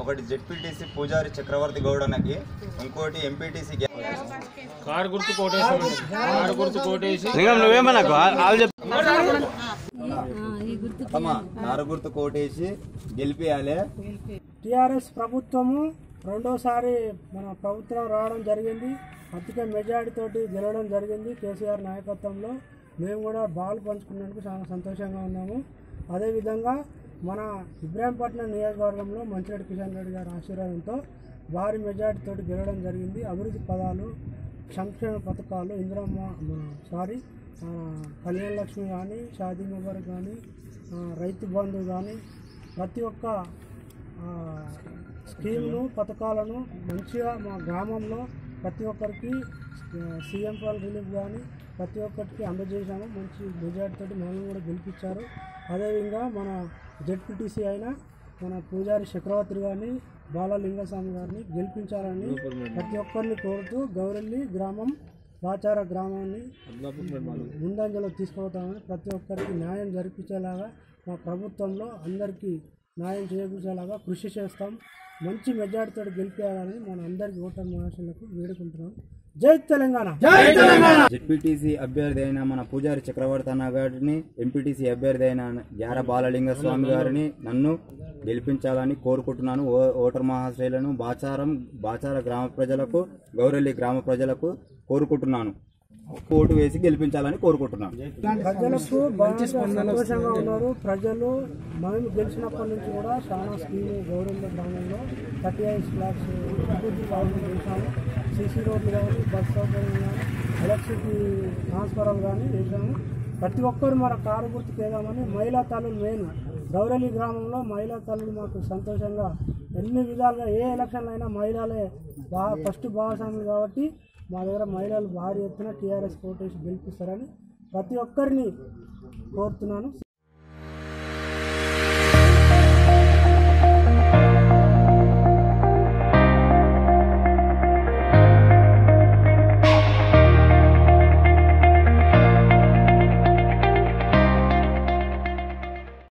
ఒకటి జెడ్పీటీసీ పూజారి చక్రవర్తి గౌడన్నకి ఇంకోటి ఎంపీటీసీ కారు గుర్తు కోటేసి కారు గుర్తు కోటేసి లింగం నువ్వేమన్నా వాళ్ళు చెప్పు నారు గుర్తు కోటేసి గెలిపియాలి టీఆర్ఎస్ ప్రభుత్వము రెండోసారి మన ప్రభుత్వం రావడం జరిగింది అధిక మెజారిటీ తోటి గెలవడం జరిగింది కేసీఆర్ నాయకత్వంలో మేము కూడా బాల్ పంచుకున్నందుకు చాలా సంతోషంగా ఉన్నాము అదేవిధంగా మన ఇబ్రాహీంపట్నం నియోజకవర్గంలో మంచిరెడ్డి కిషన్ రెడ్డి గారి ఆశీర్వాదంతో భారీ మెజారిటీ తోటి గెలవడం జరిగింది అభివృద్ధి పదాలు సంక్షేమ పథకాలు ఇందిరమ్మ మన సారీ ఆ, కళ్యాణ లక్ష్మి కానీ షాదీ ముబారక్ కానీ ఆ, రైతు బంధు కానీ ప్రతి ఒక్క ఆ, స్కీమ్ను పథకాలను మంచిగా మా గ్రామంలో ప్రతి ఒక్కరికి ఆ, సీఎం ఫాల్ రిలీఫ్ కానీ ప్రతి ఒక్కరికి అందజేశాము మంచి మెజార్టీతో మనల్ని కూడా గెలిపించారు అదేవిధంగా మన జెడ్పీటీసీ అయిన మన పూజారి చక్రవర్తి గారిని బాలలింగస్వామి గారిని గెలిపించాలని ప్రతి ఒక్కరిని కోరుతూ గౌరెల్లి గ్రామం వాచార గ్రామాన్ని ముందంజలో తీసుకుపోతామని ప్రతి ఒక్కరికి న్యాయం జరిపించేలాగా మా ప్రభుత్వంలో అందరికీ న్యాయం చేకూర్చేలాగా కృషి చేస్తాం మంచి మెజార్టీతో గెలిపేయాలని మన అందరికి ఓటర్ మహాశులకు వేడుకుంటున్నాం జై తెలంగాణ జెడ్పీటీసీ అభ్యర్థి అయిన మన పూజారి చక్రవర్తి అన్న గారిని ఎంపీటీసీ అభ్యర్థి అయిన గ్యార బాలలింగ స్వామి గారిని నన్ను గెలిపించాలని కోరుకుంటున్నాను ఓ- ఓటర్ మహాశ్రేయులను బాచారం బాచార గ్రామ ప్రజలకు గౌరెల్లి గ్రామ ప్రజలకు కోరుకుంటున్నాను ఓటు వేసి గెలిపించాలని కోరుకుంటున్నాను ప్రజలకు బాగా సంతోషంగా ఉన్నారు ప్రజలు మేము గెలిచినప్పటి నుంచి కూడా చాలా స్కీము గౌరవ గ్రామంలో థర్టీ ఎయిట్ ల్యాక్స్ అభివృద్ధి బాగుంది చేశాము సీసీ రోడ్లు కానీ బస్ సౌకర్యం కానీ ఎలక్ట్రిసిటీ ట్రాన్స్ఫారం కానీ చేశాము ప్రతి ఒక్కరు మన కారు గుర్తుకు వేద్దామని మహిళా తల్లులు మెయిన్ గౌరలి గ్రామంలో మహిళా తల్లులు మాకు సంతోషంగా ఎన్ని విధాలుగా ఏ ఎలక్షన్లు అయినా మహిళలే బాగా ఫస్ట్ భాగస్వాములు కాబట్టి మా దగ్గర మహిళలు భారీ ఎత్తున టీఆర్ఎస్ కోటేసి గెలిపిస్తారని ప్రతి ఒక్కరిని కోరుతున్నాను